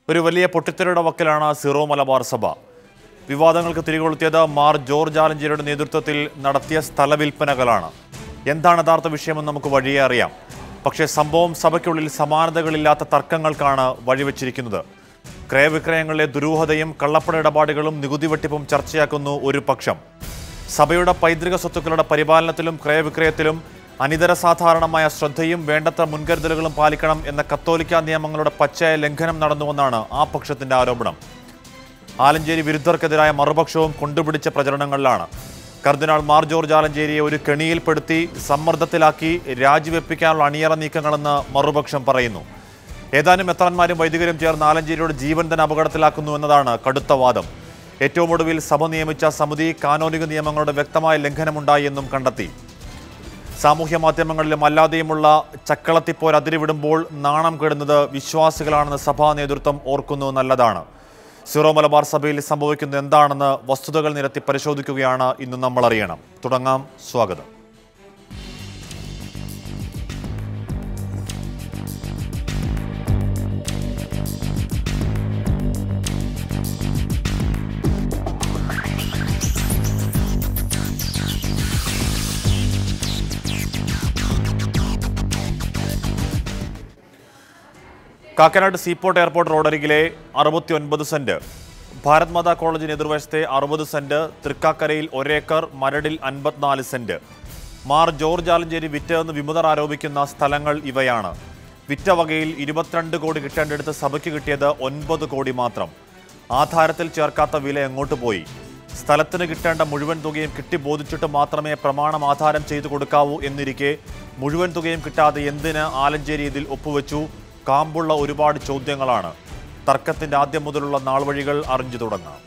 ഒരു വലിയ പൊട്ടിത്തെറിയുടെ വക്കിലാണ് സിറോ മലബാർ സഭ വിവാദങ്ങൾക്ക് തിരികൊളുത്തിയത് മാർ ജോർജ് ആലഞ്ചേരിയുടെ നേതൃത്വത്തിൽ നടത്തിയ സ്ഥലവിൽപ്പനകളാണ് എന്താണ് യഥാർത്ഥ വിഷയമെന്ന് നമുക്ക് വഴിയെ അറിയാം പക്ഷേ സംഭവം സഭയ്ക്കുള്ളിൽ സമാനതകളില്ലാത്ത തർക്കങ്ങൾക്കാണ് വഴിവെച്ചിരിക്കുന്നത് ക്രയവിക്രയങ്ങളിലെ ദുരൂഹതയും കള്ളപ്പണ ഇടപാടുകളും നികുതി വെട്ടിപ്പും ചർച്ചയാക്കുന്നു ഒരു പക്ഷം സഭയുടെ പൈതൃക സ്വത്തുക്കളുടെ പരിപാലനത്തിലും ക്രയവിക്രയത്തിലും അനിതര സാധാരണമായ ശ്രദ്ധയും വേണ്ടത്ര മുൻകരുതലുകളും പാലിക്കണം എന്ന കത്തോലിക്ക നിയമങ്ങളുടെ പച്ചയായ ലംഘനം നടന്നുവെന്നാണ് ആ പക്ഷത്തിന്റെ ആരോപണം ആലഞ്ചേരി വിരുദ്ധർക്കെതിരായ മറുപക്ഷവും കൊണ്ടുപിടിച്ച പ്രചരണങ്ങളിലാണ് കർദിനാൾ മാർ ജോർജ് ആലഞ്ചേരിയെ ഒരു കെണിയിൽപ്പെടുത്തി സമ്മർദ്ദത്തിലാക്കി രാജിവെപ്പിക്കാനുള്ള അണിയറ നീക്കങ്ങളെന്ന് മറുപക്ഷം പറയുന്നു ഏതാനും മെത്രാന്മാരും വൈദികരും ചേർന്ന് ആലഞ്ചേരിയുടെ ജീവൻ തന്നെ അപകടത്തിലാക്കുന്നു എന്നതാണ് കടുത്ത വാദം ഏറ്റവും ഒടുവിൽ സഭ നിയമിച്ച സമിതി കാനോനിക നിയമങ്ങളുടെ വ്യക്തമായ ലംഘനമുണ്ടായി എന്നും കണ്ടെത്തി സാമൂഹ്യ മാധ്യമങ്ങളിലും അല്ലാതെയുമുള്ള ചക്കളത്തിപ്പോർ അതിരിവിടുമ്പോൾ നാണം കെടുന്നത് വിശ്വാസികളാണെന്ന് സഭാ നേതൃത്വം ഓർക്കുന്നു നല്ലതാണ് സിറോ മലബാർ സഭയിൽ സംഭവിക്കുന്നത് എന്താണെന്ന് വസ്തുതകൾ നിരത്തി പരിശോധിക്കുകയാണ് ഇന്ന് നമ്മൾ അറിയണം തുടങ്ങാം സ്വാഗതം കാക്കനാട് സീപോർട്ട് എയർപോർട്ട് റോഡരികിലെ അറുപത്തി ഒൻപത് സെന്റ് ഭാരത് മാതാ കോളേജിന് എതിർവശത്തെ അറുപത് സെന്റ് തൃക്കാക്കരയിൽ ഒരേക്കർ മരടിൽ അൻപത്തിനാല് സെന്റ് മാർ ജോർജ് ആലഞ്ചേരി വിറ്റതെന്ന് വിമുതർ ആരോപിക്കുന്ന സ്ഥലങ്ങൾ ഇവയാണ് വിറ്റ വകയിൽ ഇരുപത്തിരണ്ട് കോടി കിട്ടേണ്ടടുത്ത് സഭയ്ക്ക് കിട്ടിയത് ഒൻപത് കോടി മാത്രം ആധാരത്തിൽ ചേർക്കാത്ത വില എങ്ങോട്ട് പോയി സ്ഥലത്തിന് കിട്ടേണ്ട മുഴുവൻ തുകയും കിട്ടി ബോധിച്ചിട്ട് മാത്രമേ പ്രമാണം ആധാരം ചെയ്തു കൊടുക്കാവൂ എന്നിരിക്കെ മുഴുവൻ തുകയും കിട്ടാതെ എന്തിന് ആലഞ്ചേരി ഇതിൽ ഒപ്പുവെച്ചു കാമ്പുള്ള ഒരുപാട് ചോദ്യങ്ങളാണ് തർക്കത്തിന്റെ ആദ്യം മുതലുള്ള നാൾവഴികൾ അറിഞ്ഞു തുടങ്ങാം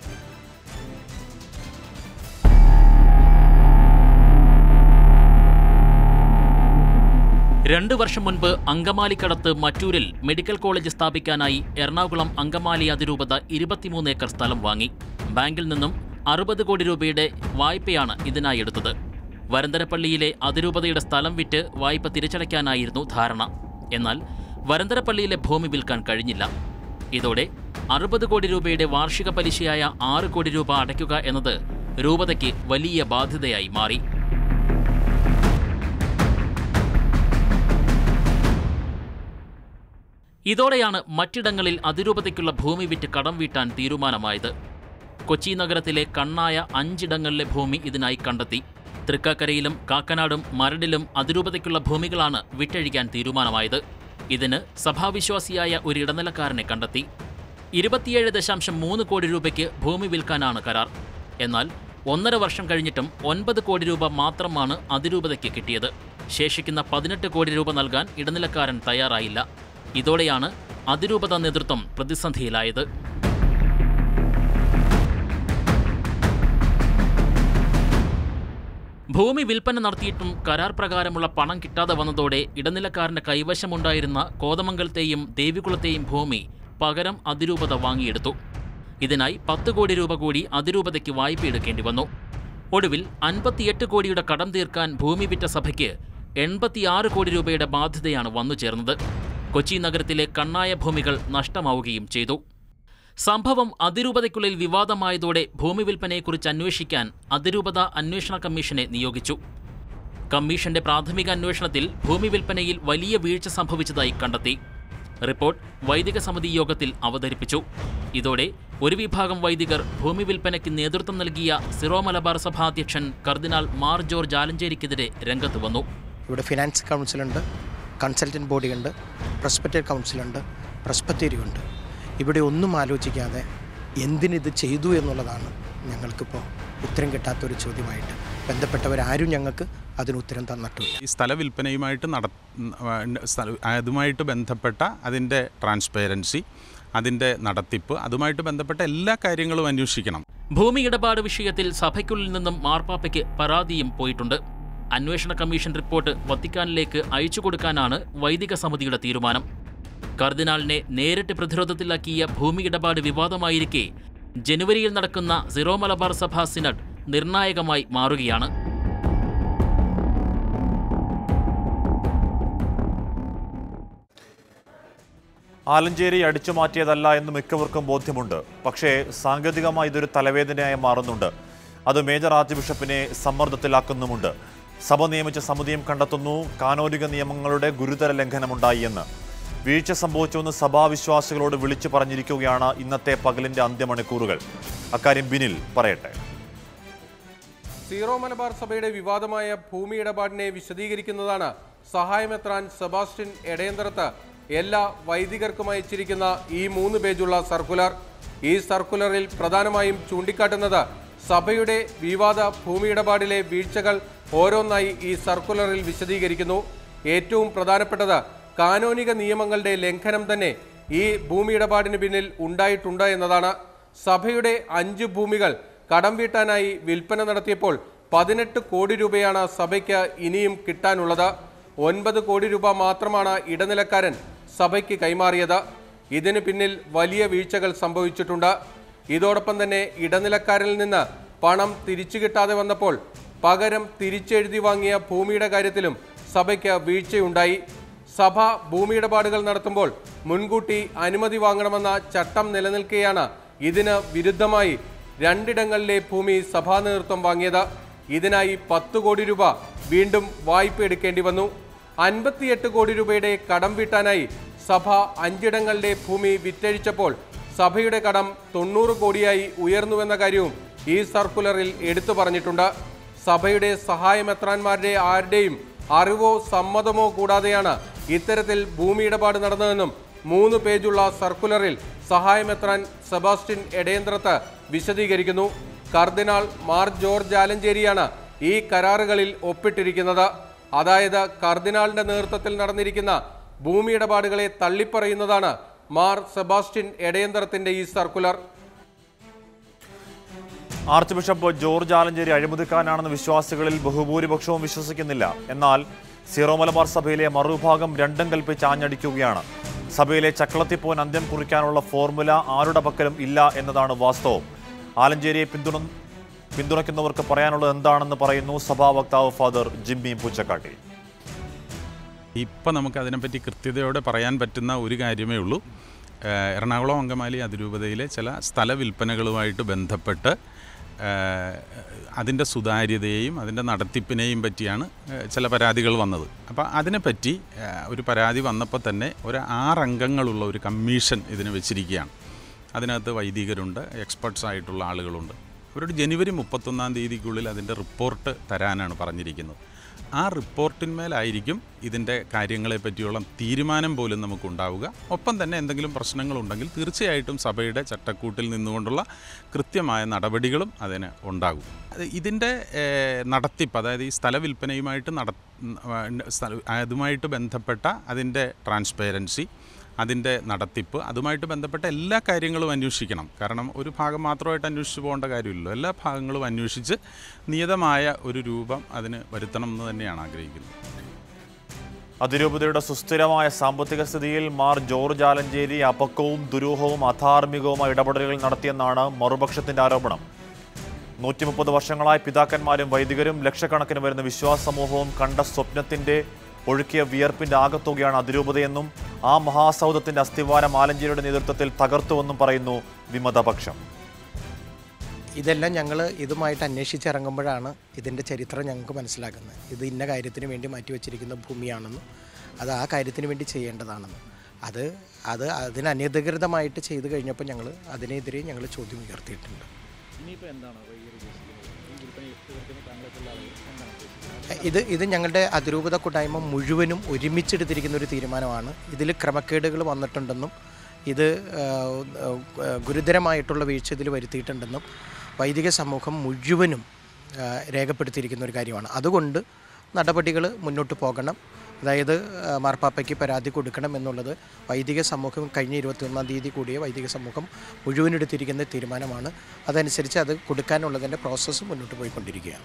രണ്ടു വർഷം മുൻപ് അങ്കമാലിക്കടത്ത് മറ്റൂരിൽ മെഡിക്കൽ കോളേജ് സ്ഥാപിക്കാനായി എറണാകുളം അങ്കമാലി അതിരൂപത ഇരുപത്തിമൂന്ന് ഏക്കർ സ്ഥലം വാങ്ങി ബാങ്കിൽ നിന്നും അറുപത് കോടി രൂപയുടെ വായ്പയാണ് ഇതിനായി എടുത്തത് വരന്തരപ്പള്ളിയിലെ അതിരൂപതയുടെ സ്ഥലം വിറ്റ് വായ്പ തിരിച്ചടയ്ക്കാനായിരുന്നു ധാരണ എന്നാൽ വരന്തരപ്പള്ളിയിലെ ഭൂമി വിൽക്കാൻ കഴിഞ്ഞില്ല ഇതോടെ അറുപത് കോടി രൂപയുടെ വാർഷിക പലിശയായ ആറ് കോടി രൂപ അടയ്ക്കുക എന്നത് രൂപതയ്ക്ക് വലിയ ബാധ്യതയായി മാറി ഇതോടെയാണ് മറ്റിടങ്ങളിൽ അതിരൂപതയ്ക്കുള്ള ഭൂമി വിറ്റ് കടം വീട്ടാൻ തീരുമാനമായത് കൊച്ചി നഗരത്തിലെ കണ്ണായ അഞ്ചിടങ്ങളിലെ ഭൂമി ഇതിനായി കണ്ടെത്തി തൃക്കാക്കരയിലും കാക്കനാടും മരടിലും അതിരൂപതയ്ക്കുള്ള ഭൂമികളാണ് വിറ്റഴിക്കാൻ തീരുമാനമായത് ഇതിന് സഭാവിശ്വാസിയായ ഒരു ഇടനിലക്കാരനെ കണ്ടെത്തി ഇരുപത്തിയേഴ് ദശാംശം മൂന്ന് കോടി രൂപയ്ക്ക് ഭൂമി വിൽക്കാനാണ് കരാർ എന്നാൽ ഒന്നര വർഷം കഴിഞ്ഞിട്ടും ഒൻപത് കോടി രൂപ മാത്രമാണ് അതിരൂപതയ്ക്ക് കിട്ടിയത് ശേഷിക്കുന്ന പതിനെട്ട് കോടി രൂപ നൽകാൻ ഇടനിലക്കാരൻ തയ്യാറായില്ല ഇതോടെയാണ് അതിരൂപത നേതൃത്വം പ്രതിസന്ധിയിലായത് ഭൂമി വിൽപ്പന നടത്തിയിട്ടും കരാർ പ്രകാരമുള്ള പണം കിട്ടാതെ വന്നതോടെ ഇടനിലക്കാരന്റെ കൈവശമുണ്ടായിരുന്ന കോതമംഗലത്തെയും ദേവികുളത്തെയും ഭൂമി പകരം അതിരൂപത വാങ്ങിയെടുത്തു ഇതിനായി പത്ത് കോടി രൂപ കൂടി അതിരൂപതയ്ക്ക് വായ്പ എടുക്കേണ്ടി വന്നു ഒടുവിൽ അൻപത്തിയെട്ട് കോടിയുടെ കടം തീർക്കാൻ ഭൂമി വിറ്റ സഭയ്ക്ക് എൺപത്തിയാറ് കോടി രൂപയുടെ ബാധ്യതയാണ് വന്നു ചേർന്നത് കൊച്ചി നഗരത്തിലെ കണ്ണായ ഭൂമികൾ നഷ്ടമാവുകയും ചെയ്തു സംഭവം അതിരൂപതയ്ക്കുള്ളിൽ വിവാദമായതോടെ ഭൂമി വിൽപ്പനയെക്കുറിച്ച് അന്വേഷിക്കാൻ അതിരൂപത അന്വേഷണ കമ്മീഷനെ നിയോഗിച്ചു കമ്മീഷന്റെ പ്രാഥമിക അന്വേഷണത്തിൽ ഭൂമി വിൽപ്പനയിൽ വലിയ വീഴ്ച സംഭവിച്ചതായി കണ്ടെത്തി റിപ്പോർട്ട് വൈദിക സമിതി യോഗത്തിൽ അവതരിപ്പിച്ചു ഇതോടെ ഒരു വിഭാഗം വൈദികർ ഭൂമി വിൽപ്പനയ്ക്ക് നേതൃത്വം നൽകിയ സിറോ മലബാർ സഭാ അധ്യക്ഷൻ കർദിനാൾ മാർ ജോർജ് ആലഞ്ചേരിക്കെതിരെ രംഗത്ത് വന്നു ഇവിടെ ഫിനാൻസ് കൗൺസിലുണ്ട് കൺസൾട്ടൻറ്റ് ബോഡിയുണ്ട് പ്രസ്പെക്റ്റീവ് കൗൺസിലുണ്ട് പ്രസ്പെക്റ്റീരിയുണ്ട് ഇവിടെ ഒന്നും ആലോചിക്കാതെ എന്തിനിത് ചെയ്തു എന്നുള്ളതാണ് ഞങ്ങൾക്കിപ്പോൾ ഉത്തരം കിട്ടാത്തൊരു ചോദ്യമായിട്ട് ബന്ധപ്പെട്ടവരാരും ഞങ്ങൾക്ക് അതിന് ഉത്തരം തന്നിട്ടില്ല ഈ സ്ഥല വിൽപ്പനയുമായിട്ട് നട സ്ഥല- അതുമായിട്ട് ബന്ധപ്പെട്ട അതിൻ്റെ ട്രാൻസ്പെയറൻസി അതിൻ്റെ നടത്തിപ്പ് അതുമായിട്ട് ബന്ധപ്പെട്ട എല്ലാ കാര്യങ്ങളും അന്വേഷിക്കണം ഭൂമി ഇടപാട് വിഷയത്തിൽ സഭയ്ക്കുള്ളിൽ നിന്നും മാർപ്പാപ്പയ്ക്ക് പരാതിയും പോയിട്ടുണ്ട് അന്വേഷണ കമ്മീഷൻ റിപ്പോർട്ട് വത്തിക്കാനിലേക്ക് അയച്ചു കൊടുക്കാനാണ് വൈദിക സമിതിയുടെ തീരുമാനം കർദിനാളിനെ നേരിട്ട് പ്രതിരോധത്തിലാക്കിയ ഭൂമി ഇടപാട് വിവാദമായിരിക്കെ ജനുവരിയിൽ നടക്കുന്ന സിറോ മലബാർ സഭ സിനഡ് നിർണായകമായി മാറുകയാണ് ആലഞ്ചേരി അടിച്ചു മാറ്റിയതല്ല എന്ന് മിക്കവർക്കും ബോധ്യമുണ്ട് പക്ഷേ സാങ്കേതികമായി ഇതൊരു തലവേദനയായി മാറുന്നുണ്ട് അത് മേജർ ആർച്ച് ബിഷപ്പിനെ സമ്മർദ്ദത്തിലാക്കുന്നുമുണ്ട് സഭ നിയമിച്ച സമിതിയും കണ്ടെത്തുന്നു കാനോനിക നിയമങ്ങളുടെ ഗുരുതര ലംഘനമുണ്ടായി എന്ന് വീഴ്ച സംഭവിച്ചുവെന്ന് സഭാവിശ്വാസികളോട് വിളിച്ചു പറഞ്ഞിരിക്കുകയാണ് ഇന്നത്തെ പകലിന്റെ അന്ത്യമണിക്കൂറുകൾ അക്കാര്യം ബിനിൽ പറയട്ടെ സീറോ മലബാർ സഭയുടെ വിവാദമായ ഭൂമി ഇടപാടിനെ വിശദീകരിക്കുന്നതാണ് സഹായമെത്രാൻ സെബാസ്റ്റ്യൻ എടയന്തരത്ത് എല്ലാ വൈദികർക്കും അയച്ചിരിക്കുന്ന ഈ മൂന്ന് പേജുള്ള സർക്കുലർ ഈ സർക്കുലറിൽ പ്രധാനമായും ചൂണ്ടിക്കാട്ടുന്നത് സഭയുടെ വിവാദ ഭൂമി ഇടപാടിലെ വീഴ്ചകൾ ഓരോന്നായി ഈ സർക്കുലറിൽ വിശദീകരിക്കുന്നു ഏറ്റവും പ്രധാനപ്പെട്ടത് കാനോനിക നിയമങ്ങളുടെ ലംഘനം തന്നെ ഈ ഭൂമി ഇടപാടിന് പിന്നിൽ ഉണ്ടായിട്ടുണ്ട് എന്നതാണ് സഭയുടെ അഞ്ച് ഭൂമികൾ കടം വീട്ടാനായി വിൽപ്പന നടത്തിയപ്പോൾ പതിനെട്ട് കോടി രൂപയാണ് സഭയ്ക്ക് ഇനിയും കിട്ടാനുള്ളത് ഒൻപത് കോടി രൂപ മാത്രമാണ് ഇടനിലക്കാരൻ സഭയ്ക്ക് കൈമാറിയത് ഇതിന് പിന്നിൽ വലിയ വീഴ്ചകൾ സംഭവിച്ചിട്ടുണ്ട് ഇതോടൊപ്പം തന്നെ ഇടനിലക്കാരിൽ നിന്ന് പണം തിരിച്ചു കിട്ടാതെ വന്നപ്പോൾ പകരം തിരിച്ചെഴുതി വാങ്ങിയ ഭൂമിയുടെ കാര്യത്തിലും സഭയ്ക്ക് വീഴ്ചയുണ്ടായി സഭ ഭൂമി ഇടപാടുകൾ നടത്തുമ്പോൾ മുൻകൂട്ടി അനുമതി വാങ്ങണമെന്ന ചട്ടം നിലനിൽക്കെയാണ് ഇതിന് വിരുദ്ധമായി രണ്ടിടങ്ങളിലെ ഭൂമി സഭാ നേതൃത്വം വാങ്ങിയത് ഇതിനായി പത്ത് കോടി രൂപ വീണ്ടും വായ്പ എടുക്കേണ്ടി വന്നു അൻപത്തിയെട്ട് കോടി രൂപയുടെ കടം വീട്ടാനായി സഭ അഞ്ചിടങ്ങളിലെ ഭൂമി വിറ്റഴിച്ചപ്പോൾ സഭയുടെ കടം തൊണ്ണൂറ് കോടിയായി ഉയർന്നുവെന്ന കാര്യവും ഈ സർക്കുലറിൽ എടുത്തു പറഞ്ഞിട്ടുണ്ട് സഭയുടെ സഹായമെത്രാന്മാരുടെ ആരുടെയും അറിവോ സമ്മതമോ കൂടാതെയാണ് ഇത്തരത്തിൽ ഭൂമി ഇടപാട് നടന്നതെന്നും മൂന്ന് പേജുള്ള സർക്കുലറിൽ സഹായമെത്രാൻ സെബാസ്റ്റ്യൻ എടയന്ത്രത്ത് വിശദീകരിക്കുന്നു കർദിനാൾ മാർ ജോർജ് ആലഞ്ചേരിയാണ് ഈ കരാറുകളിൽ ഒപ്പിട്ടിരിക്കുന്നത് അതായത് കർദിനാളിന്റെ നേതൃത്വത്തിൽ നടന്നിരിക്കുന്ന ഭൂമി ഇടപാടുകളെ തള്ളിപ്പറയുന്നതാണ് മാർ സെബാസ്റ്റ്യൻ എടയന്തരത്തിന്റെ ഈ circular archbishop George Alencherry അഴിമതിക്കാരനാണെന്ന് വിശ്വാസികളിൽ ബഹുഭൂരിപക്ഷവും വിശ്വസിക്കുന്നില്ല എന്നാൽ സീറോ മലബാർ സഭയിലെ മറുവിഭാഗം രണ്ടും കൽപ്പിച്ച് ആഞ്ഞടിക്കുകയാണ് സഭയിലെ ചക്കളത്തിപ്പോൻ അന്ത്യം കുറിക്കാനുള്ള ഫോർമുല ആരുടെ പക്കലും ഇല്ല എന്നതാണ് വാസ്തവം ആലഞ്ചേരിയെ പിന്തുണ പിന്തുണയ്ക്കുന്നവർക്ക് പറയാനുള്ളത് എന്താണെന്ന് പറയുന്നു സഭാ വക്താവ് ഫാദർ ജിമ്മി പൂച്ചക്കാട്ടി ഇപ്പം നമുക്ക് അതിനെപ്പറ്റി കൃത്യതയോടെ പറയാൻ പറ്റുന്ന ഒരു കാര്യമേ ഉള്ളൂ ഏഹ് എറണാകുളം അങ്കമാലി അതിരൂപതയിലെ ചില സ്ഥല വിൽപ്പനകളുമായിട്ട് ബന്ധപ്പെട്ട് ഏഹ് അതിൻ്റെ സുതാര്യതയെയും അതിൻ്റെ നടത്തിപ്പിനെയും പറ്റിയാണ് ഏഹ് ചില പരാതികൾ വന്നത് അപ്പോൾ അതിനെപ്പറ്റി ഏഹ് ഒരു പരാതി വന്നപ്പോൾ തന്നെ ഒരു ആറംഗങ്ങളുള്ള ഒരു കമ്മീഷൻ ഇതിന് വെച്ചിരിക്കുകയാണ് അതിനകത്ത് വൈദികരുണ്ട് എക്സ്പെർട്സ് ആയിട്ടുള്ള ആളുകളുണ്ട് അവരോട് ജനുവരി മുപ്പത്തൊന്നാം തീയതിക്കുള്ളിൽ അതിൻ്റെ റിപ്പോർട്ട് തരാനാണ് പറഞ്ഞിരിക്കുന്നത് ആ റിപ്പോർട്ടിന്മേലായിരിക്കും ഇതിൻ്റെ കാര്യങ്ങളെ പറ്റിയുള്ള തീരുമാനം പോലും നമുക്കുണ്ടാവുക ഒപ്പം തന്നെ എന്തെങ്കിലും പ്രശ്നങ്ങളുണ്ടെങ്കിൽ തീർച്ചയായിട്ടും സഭയുടെ ചട്ടക്കൂട്ടിൽ നിന്നുകൊണ്ടുള്ള കൃത്യമായ നടപടികളും അതിന് ഉണ്ടാകും അത് ഇതിൻ്റെ ഏഹ്, നടത്തിപ്പ് അതായത് ഈ സ്ഥല വിൽപ്പനയുമായിട്ട് നട സ്ഥല- അതുമായിട്ട് ബന്ധപ്പെട്ട അതിൻ്റെ ട്രാൻസ്പെയറൻസി അതിൻ്റെ നടത്തിപ്പ് അതുമായിട്ട് ബന്ധപ്പെട്ട എല്ലാ കാര്യങ്ങളും അന്വേഷിക്കണം കാരണം ഒരു ഭാഗം മാത്രമായിട്ട് അന്വേഷിച്ച് പോകേണ്ട കാര്യമില്ലല്ലോ എല്ലാ ഭാഗങ്ങളും അന്വേഷിച്ച് നിയതമായ ഒരു രൂപം അതിന് വരുത്തണം എന്ന് തന്നെയാണ് ആഗ്രഹിക്കുന്നത് അതിരൂപതയുടെ സുസ്ഥിരമായ സാമ്പത്തിക സ്ഥിതിയിൽ മാർ ജോർജ് ആലഞ്ചേരി അപക്വവും ദുരൂഹവും അധാർമികവുമായ ഇടപെടലുകൾ നടത്തിയെന്നാണ് മറുപക്ഷത്തിന്റെ ആരോപണം നൂറ്റി മുപ്പത് വർഷങ്ങളായി പിതാക്കന്മാരും വൈദികരും ലക്ഷക്കണക്കിന് വരുന്ന വിശ്വാസ സമൂഹവും കണ്ട സ്വപ്നത്തിന്റെ ഒഴുക്കിയ വിയർപ്പിന്റെ ആകത്തുകയാണ് അതിരൂപതയെന്നും ആ മഹാസൗധത്തിന്റെ അസ്ഥിവാരം ആലഞ്ചേരിയുടെ നേതൃത്വത്തിൽ തകർത്തുവെന്നും പറയുന്നു വിമതപക്ഷം ഇതെല്ലാം ഞങ്ങൾ ഇതുമായിട്ട് അന്വേഷിച്ചിറങ്ങുമ്പോഴാണ് ഇതിൻ്റെ ചരിത്രം ഞങ്ങൾക്ക് മനസ്സിലാക്കുന്നത് ഇത് ഇന്ന കാര്യത്തിന് വേണ്ടി മാറ്റിവെച്ചിരിക്കുന്ന ഭൂമിയാണെന്നും അത് ആ കാര്യത്തിന് വേണ്ടി ചെയ്യേണ്ടതാണെന്നും അത് അത് അതിന് അനധികൃതമായിട്ട് ചെയ്തു കഴിഞ്ഞപ്പോൾ ഞങ്ങൾ അതിനെതിരെ ഞങ്ങൾ ചോദ്യം ഉയർത്തിയിട്ടുണ്ട് ഇത് ഇത് ഞങ്ങളുടെ അതിരൂപത കൂട്ടായ്മ മുഴുവനും ഒരുമിച്ചെടുത്തിരിക്കുന്ന ഒരു തീരുമാനമാണ് ഇതിൽ ക്രമക്കേടുകൾ വന്നിട്ടുണ്ടെന്നും ഇത് ആ, ആ, ഗുരുതരമായിട്ടുള്ള വീഴ്ച ഇതിൽ വരുത്തിയിട്ടുണ്ടെന്നും വൈദിക സമൂഹം മുഴുവനും ആ, രേഖപ്പെടുത്തിയിരിക്കുന്ന ഒരു കാര്യമാണ് അതുകൊണ്ട് നടപടികൾ മുന്നോട്ട് പോകണം അതായത് ആ, മാർപ്പാപ്പയ്ക്ക് പരാതി കൊടുക്കണം എന്നുള്ളത് വൈദിക സമൂഹം കഴിഞ്ഞ ഇരുപത്തിയൊന്നാം തീയതി കൂടിയ വൈദിക സമൂഹം മുഴുവൻ എടുത്തിരിക്കുന്ന തീരുമാനമാണ് അതനുസരിച്ച് അത് കൊടുക്കാനുള്ളതിൻ്റെ പ്രോസസ്സ് മുന്നോട്ട് പോയിക്കൊണ്ടിരിക്കുകയാണ്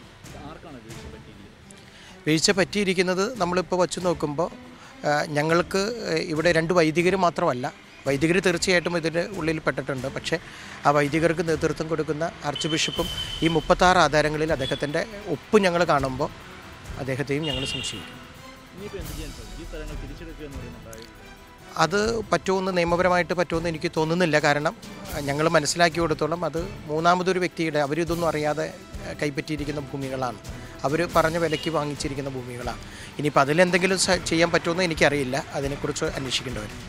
വീഴ്ച പറ്റിയിരിക്കുന്നത് നമ്മളിപ്പോൾ വച്ച് നോക്കുമ്പോൾ ആ, ഞങ്ങൾക്ക് ഇവിടെ രണ്ട് വൈദികർ മാത്രമല്ല വൈദികർ തീർച്ചയായിട്ടും ഇതിൻ്റെ ഉള്ളിൽ പെട്ടിട്ടുണ്ട് പക്ഷേ ആ വൈദികർക്ക് നേതൃത്വം കൊടുക്കുന്ന ആർച്ച് ബിഷപ്പും ഈ മുപ്പത്താറ് ആധാരങ്ങളിൽ അദ്ദേഹത്തിൻ്റെ ഒപ്പ് ഞങ്ങൾ കാണുമ്പോൾ അദ്ദേഹത്തെയും ഞങ്ങൾ സംശയിക്കും അത് പറ്റുമെന്ന് നിയമപരമായിട്ട് പറ്റുമെന്ന് എനിക്ക് തോന്നുന്നില്ല കാരണം ഞങ്ങൾ മനസ്സിലാക്കി കൊടുത്തോളം അത് മൂന്നാമതൊരു വ്യക്തിയുടെ അവരിതൊന്നും അറിയാതെ അഹ്, കൈപ്പറ്റിയിരിക്കുന്ന ഭൂമികളാണ് അവർ പറഞ്ഞ വിലയ്ക്ക് വാങ്ങിച്ചിരിക്കുന്ന ഭൂമികളാണ് ഇനിയിപ്പോൾ അതിലെന്തെങ്കിലും സ- ചെയ്യാൻ പറ്റുമെന്ന് എനിക്കറിയില്ല അതിനെക്കുറിച്ച് അന്വേഷിക്കേണ്ടി വരും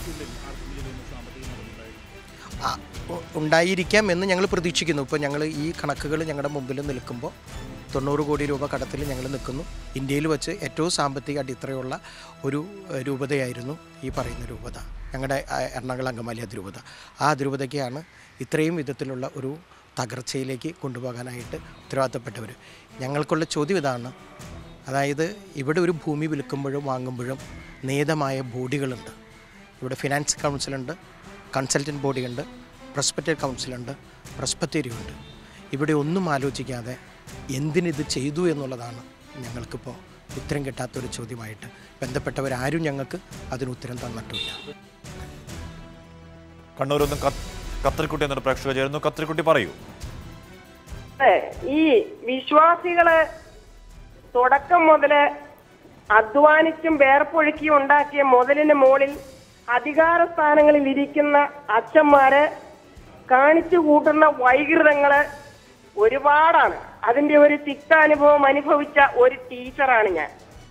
ആ, ഉ- ഉണ്ടായിരിക്കാം എന്ന് ഞങ്ങൾ പ്രതീക്ഷിക്കുന്നു ഇപ്പോൾ ഞങ്ങൾ ഈ കണക്കുകൾ ഞങ്ങളുടെ മുമ്പിൽ നിൽക്കുമ്പോൾ തൊണ്ണൂറ് കോടി രൂപ കടത്തിൽ ഞങ്ങൾ നിൽക്കുന്നു ഇന്ത്യയിൽ വെച്ച് ഏറ്റവും സാമ്പത്തിക അടിത്തറയുള്ള ഒരു ഏഹ്, രൂപതയായിരുന്നു ഈ പറയുന്ന രൂപത ഞങ്ങളുടെ ആ, എറണാകുളം അങ്കമാലി അതിരൂപത ആ അതിരൂപതയ്ക്കാണ് ഇത്രയും വിധത്തിലുള്ള ഒരു തകർച്ചയിലേക്ക് കൊണ്ടുപോകാനായിട്ട് ഉത്തരവാദിത്തപ്പെട്ടവർ ഞങ്ങൾക്കുള്ള ചോദ്യം ഇതാണ് അതായത് ഇവിടെ ഒരു ഭൂമി വിൽക്കുമ്പോഴും വാങ്ങുമ്പോഴും നിയതമായ ബോഡികളുണ്ട് ഇവിടെ ഫിനാൻസ് കൗൺസിലുണ്ട് കൺസൾട്ടൻറ്റ് ബോഡിയുണ്ട് പ്രസ്പെക്റ്റീവ് കൗൺസിലുണ്ട് പ്രസ്പെക്റ്റേരിയുണ്ട് ഇവിടെ ഒന്നും ആലോചിക്കാതെ എന്തിനിത് ചെയ്തു എന്നുള്ളതാണ് ഞങ്ങൾക്കിപ്പോൾ ഉത്തരം കിട്ടാത്തൊരു ചോദ്യമായിട്ട് ബന്ധപ്പെട്ടവരാരും ഞങ്ങൾക്ക് അതിന് ഉത്തരം തന്നിട്ടില്ല കണ്ണൂരിൽ നിന്നും കത്ത്- കത്രിക്കുട്ടി എന്നൊരു പ്രേക്ഷക ചേരുന്നു കത്രിക്കുട്ടി പറയൂ അതെ, ഈ വിശ്വാസികള് തുടക്കം മുതല് അധ്വാനിച്ചും വേർപ്പൊഴുക്കിയും ഉണ്ടാക്കിയ മുതലിന് മുകളിൽ അധികാര സ്ഥാനങ്ങളിൽ ഇരിക്കുന്ന അച്ഛന്മാര് കാണിച്ചു കൂട്ടുന്ന വൈകൃതങ്ങള് ഒരുപാടാണ് അതിന്റെ ഒരു തിക്താനുഭവം അനുഭവിച്ച ഒരു ടീച്ചറാണ് ഞാൻ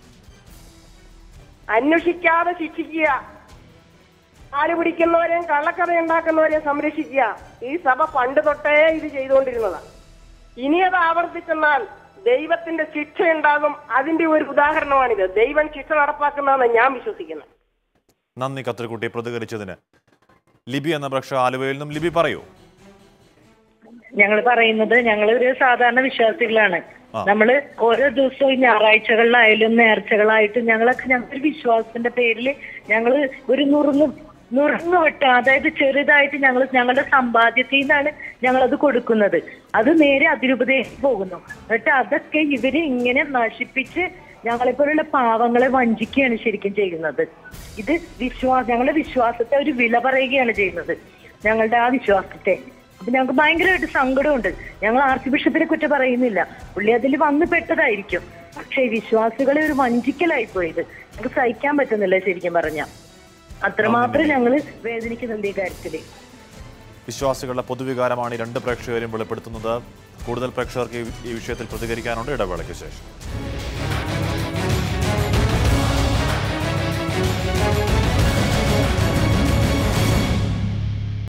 അന്വേഷിക്കാതെ ശിക്ഷിക്കുക കാല് പിടിക്കുന്നവരെയും കള്ളക്കഥ ഉണ്ടാക്കുന്നവരെയും സംരക്ഷിക്കുക ഈ സഭ പണ്ട് തൊട്ടേ ഇത് ചെയ്തുകൊണ്ടിരുന്നതാണ് ഇനി അത് ആവർത്തിച്ചെന്നാൽ ദൈവത്തിന്റെ ശിക്ഷ ഉണ്ടാകും അതിന്റെ ഒരു ഉദാഹരണമാണിത് ദൈവം ശിക്ഷ നടപ്പാക്കുന്നതെന്ന് ഞാൻ വിശ്വസിക്കുന്നത് നന്ദി കത്രിക്കുട്ടി പ്രതികരിച്ചതിന് ലിബി എന്ന പ്രേക്ഷക ആലുവയിൽ നിന്നും ലിബി പറയൂ ഞങ്ങൾ പറയുന്നത് ഞങ്ങൾ ഒരു സാധാരണ വിശ്വാസികളാണ് ആ. നമ്മള് ഓരോ ദിവസവും ഞായറാഴ്ചകളിലായാലും നേർച്ചകളായിട്ടും ഞങ്ങളൊക്കെ ഞങ്ങളുടെ വിശ്വാസത്തിന്റെ പേരിൽ ഞങ്ങൾ ഒരു നുറുങ്ങു നുറുങ്ങു വിട്ട് അതായത് ചെറുതായിട്ട് ഞങ്ങൾ ഞങ്ങളുടെ സമ്പാദ്യത്തിൽ നിന്നാണ് ഞങ്ങളത് കൊടുക്കുന്നത് അത് നേരെ അതിരൂപതയിലേക്ക് പോകുന്നു എന്നിട്ട് അതൊക്കെ ഇവര് ഇങ്ങനെ നശിപ്പിച്ച് ഞങ്ങളെപ്പോലുള്ള പാവങ്ങളെ വഞ്ചിക്കുകയാണ് ശരിക്കും ചെയ്യുന്നത് ഇത് വിശ്വാസ ഞങ്ങളുടെ വിശ്വാസത്തെ ഒരു വില പറയുകയാണ് ചെയ്യുന്നത് ഞങ്ങളുടെ ആ വിശ്വാസത്തെ അപ്പൊ ഞങ്ങൾക്ക് ഭയങ്കരമായിട്ട് സങ്കടമുണ്ട് ഞങ്ങൾ ആർച്ച് ബിഷപ്പിനെ കുറ്റം പറയുന്നില്ല പുള്ളി അതിൽ വന്ന് പെട്ടതായിരിക്കും പക്ഷേ വിശ്വാസികളെ ഒരു വഞ്ചിക്കലായി പോയത് ഞങ്ങൾക്ക് സഹിക്കാൻ പറ്റുന്നില്ല ശരിക്കും പറഞ്ഞ അത്രമാത്രം ഞങ്ങൾ വേദനിക്കുന്നുണ്ട് ഈ കാര്യത്തില് വിശ്വാസികളുടെ പൊതുവികാരമാണ് ഈ രണ്ട് പ്രേക്ഷകരും വെളിപ്പെടുത്തുന്നത് കൂടുതൽ പ്രേക്ഷകർക്ക് ഈ- ഈ വിഷയത്തിൽ പ്രതികരിക്കാനുണ്ട് ഇടവേളയ്ക്ക് ശേഷം